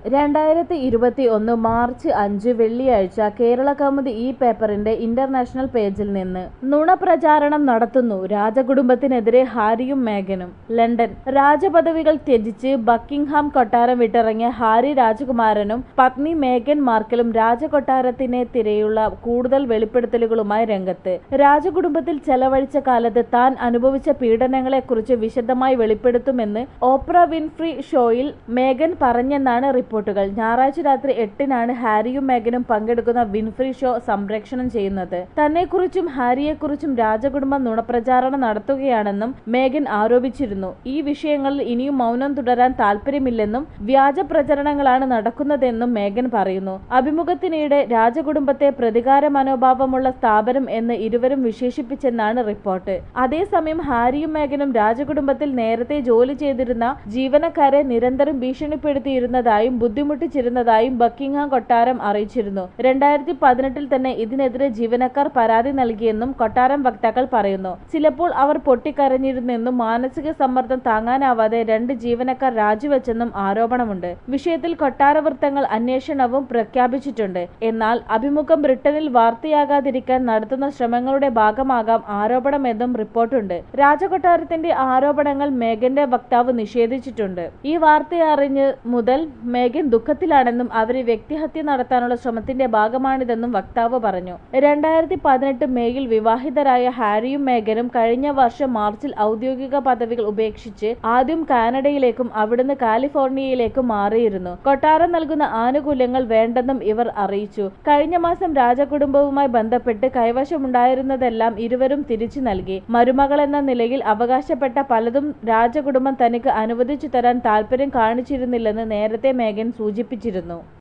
രണ്ടായിരത്തി ഇരുപത്തി ഒന്ന് മാർച്ച് അഞ്ച് വെള്ളിയാഴ്ച കേരള കൗമുദി ഈ പേപ്പറിന്റെ ഇന്റർനാഷണൽ പേജിൽ നിന്ന് നുണപ്രചാരണം നടത്തുന്നു രാജകുടുംബത്തിനെതിരെ ഹാരിയും മേഗനും ലണ്ടൻ രാജപദവികൾ ത്യജിച്ച് ബക്കിംഗ്ഹാം കൊട്ടാരം വിട്ടിറങ്ങിയ ഹാരി രാജകുമാരനും പത്നി മേഗൻ മാർക്കലും രാജകൊട്ടാരത്തിനെതിരെയുള്ള കൂടുതൽ വെളിപ്പെടുത്തലുകളുമായി രംഗത്ത് രാജകുടുംബത്തിൽ ചെലവഴിച്ച കാലത്ത് താൻ അനുഭവിച്ച പീഡനങ്ങളെക്കുറിച്ച് വിശദമായി വെളിപ്പെടുത്തുമെന്ന് ഓപ്ര വിൻഫ്രി ഷോയിൽ മേഗൻ പറഞ്ഞെന്നാണ് റിപ്പോർട്ടുകൾ ഞായറാഴ്ച രാത്രി എട്ടിനാണ് ഹാരിയും മേഗനും പങ്കെടുക്കുന്ന വിൻഫ്രി ഷോ സംപ്രേഷണം ചെയ്യുന്നത് തന്നെക്കുറിച്ചും ഹാരിയെക്കുറിച്ചും രാജകുടുംബം നുണപ്രചാരണം നടത്തുകയാണെന്നും മേഗൻ ആരോപിച്ചിരുന്നു ഈ വിഷയങ്ങളിൽ ഇനിയും മൗനം തുടരാൻ താല്പര്യമില്ലെന്നും വ്യാജ പ്രചരണങ്ങളാണ് നടക്കുന്നതെന്നും മേഗൻ പറയുന്നു അഭിമുഖത്തിനിടെ രാജകുടുംബത്തെ പ്രതികാര മനോഭാവമുള്ള സ്ഥാപനം എന്ന് ഇരുവരും വിശേഷിപ്പിച്ചെന്നാണ് റിപ്പോർട്ട് അതേസമയം ഹാരിയും മേഗനും രാജകുടുംബത്തിൽ നേരത്തെ ജോലി ചെയ്തിരുന്ന ജീവനക്കാരെ നിരന്തരം ഭീഷണിപ്പെടുത്തിയിരുന്നതായും ബുദ്ധിമുട്ടിച്ചിരുന്നതായും ബക്കിംഗ്ഹാം കൊട്ടാരം അറിയിച്ചിരുന്നു രണ്ടായിരത്തി പതിനെട്ടിൽ തന്നെ ഇതിനെതിരെ ജീവനക്കാർ പരാതി നൽകിയെന്നും കൊട്ടാരം വക്താക്കൾ പറയുന്നു ചിലപ്പോൾ അവർ പൊട്ടിക്കരഞ്ഞിരുന്നെന്നും മാനസിക സമ്മർദ്ദം താങ്ങാനാവാതെ രണ്ട് ജീവനക്കാർ രാജിവെച്ചെന്നും ആരോപണമുണ്ട് വിഷയത്തിൽ കൊട്ടാര വൃത്തങ്ങൾ അന്വേഷണവും പ്രഖ്യാപിച്ചിട്ടുണ്ട് എന്നാൽ അഭിമുഖം ബ്രിട്ടനിൽ വാർത്തയാകാതിരിക്കാൻ നടത്തുന്ന ശ്രമങ്ങളുടെ ഭാഗമാകാം ആരോപണമെന്നും റിപ്പോർട്ടുണ്ട് രാജകൊട്ടാരത്തിന്റെ ആരോപണങ്ങൾ മേഗന്റെ വക്താവ് നിഷേധിച്ചിട്ടുണ്ട് ഈ വാർത്തയറിഞ്ഞ് മുതൽ മേഗൻ ദുഃഖത്തിലാണെന്നും അവരെ വ്യക്തിഹത്യ നടത്താനുള്ള ശ്രമത്തിന്റെ ഭാഗമാണിതെന്നും വക്താവ് പറഞ്ഞു രണ്ടായിരത്തി പതിനെട്ട് മേയിൽ വിവാഹിതരായ ഹാരിയും മേഗനും കഴിഞ്ഞ വർഷം മാർച്ചിൽ ഔദ്യോഗിക പദവികൾ ഉപേക്ഷിച്ച് ആദ്യം കാനഡയിലേക്കും അവിടുന്ന് കാലിഫോർണിയയിലേക്കും മാറിയിരുന്നു കൊട്ടാരം നൽകുന്ന ആനുകൂല്യങ്ങൾ വേണ്ടെന്നും ഇവർ അറിയിച്ചു കഴിഞ്ഞ മാസം രാജകുടുംബവുമായി ബന്ധപ്പെട്ട് കൈവശമുണ്ടായിരുന്നതെല്ലാം ഇരുവരും തിരിച്ചു നൽകി മരുമകൾ എന്ന നിലയിൽ അവകാശപ്പെട്ട പലതും രാജകുടുംബം തനിക്ക് അനുവദിച്ചു തരാൻ താൽപര്യം കാണിച്ചിരുന്നില്ലെന്ന് നേരത്തെ മേഗൻ സൂചിപ്പിച്ചിരുന്നു